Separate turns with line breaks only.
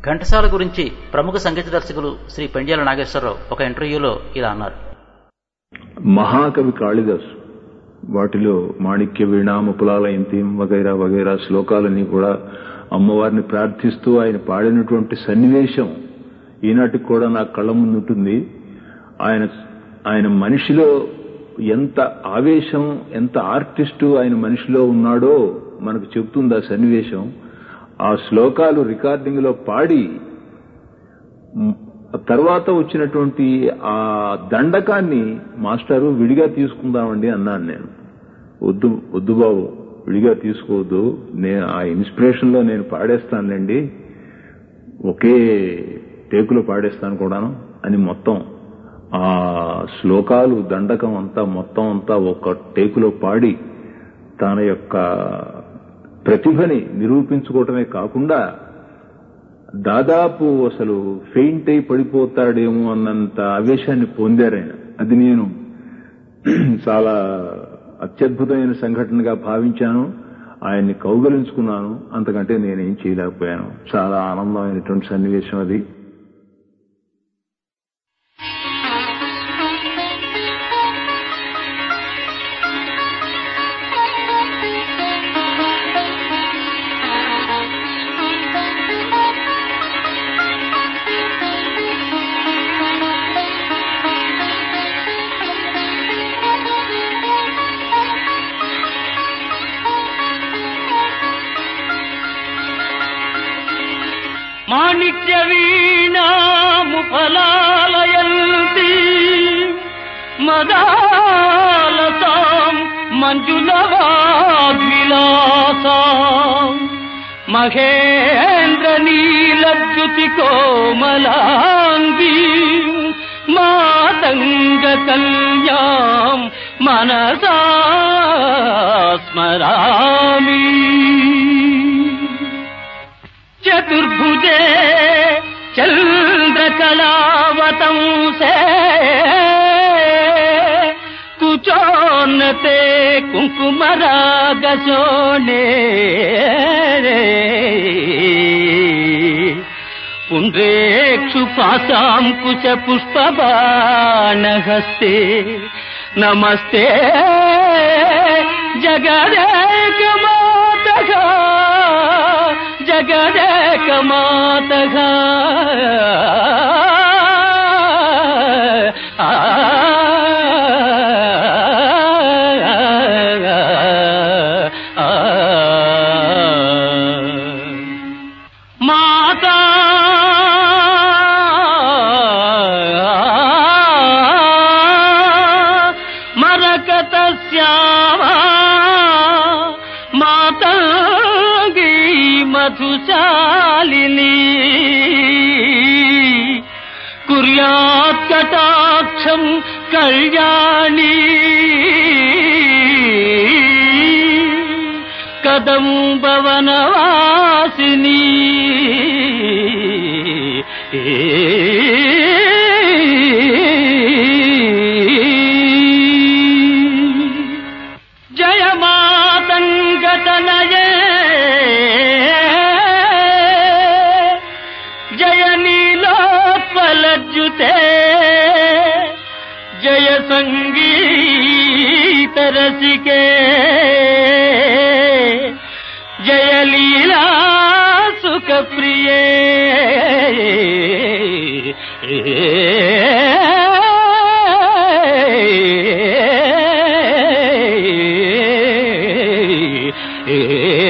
ఘంటసాల గురించి ప్రముఖ సంగీత దర్శకులు శ్రీ పెండ్యాల నాగేశ్వరరావు ఒక ఇంటర్వ్యూలో ఇలా అన్నారు
మహాకవి కాళిదాసు వాటిలో మాణిక్య వీణామ పులాలయంతీం వగైరా వగైరా శ్లోకాలన్నీ కూడా అమ్మవారిని ప్రార్థిస్తూ ఆయన పాడినటువంటి సన్నివేశం ఈనాటికి కూడా నా కళ్ళ ముందు ఉంటుంది ఆయన ఆయన మనిషిలో ఎంత ఆవేశం ఎంత ఆర్టిస్టు ఆయన మనిషిలో ఉన్నాడో మనకు చెప్తుంది ఆ సన్నివేశం ఆ శ్లోకాలు రికార్డింగ్ లో పాడి మ్, తర్వాత వచ్చినటువంటి ఆ దండకాన్ని మాస్టారు విడిగా తీసుకుందామండి అన్నాను నేను వద్దు వద్దు బాబు విడిగా తీసుకోవద్దు నేను ఆ ఇన్స్పిరేషన్ లో నేను పాడేస్తానులేండి ఒకే టేకులో పాడేస్తాను కూడాను అని మొత్తం ఆ శ్లోకాలు దండకం అంతా మొత్తం అంతా ఒక టేకులో పాడి తన యొక్క ప్రతిభని నిరూపించుకోవటమే కాకుండా దాదాపు అసలు ఫెయింట్ అయి పడిపోతాడేమో అన్నంత ఆవేశాన్ని పొందారు ఆయన అది నేను చాలా అత్యద్భుతమైన సంఘటనగా భావించాను ఆయన్ని కౌగలించుకున్నాను అంతకంటే నేనేం చేయలేకపోయాను చాలా ఆనందమైనటువంటి సన్నివేశం అది
మాణిక్య వీణాము ఫలాలయంతి మదాలతాం మంజులవాద్విలాసాం మహేంద్ర నీలద్యుతి కోమలాంగి మాతంగ కన్యాం మనసా స్మరామి చతుర్భుజే చంద్రకళావతంసే కుచోన్నతే కుంకుమరాగశోణే పుండ్రేక్షు పాశాంకుశ పుష్పబాణహస్తే నమస్తే జగదేకమాతగా జగదేకమాతగా ఆ మాతా మరకత శ్యామా మాతంగీ మధుశాలిని కుర్యాత్ కటాక్షం కళ్యాణి కదంబవనవాసిని జయ మాతంగతనయే జయ నీలోత్పలజ్జుతే జయ సంగీత రసికే జయ లీలా సుఖ ప్రియే ఏ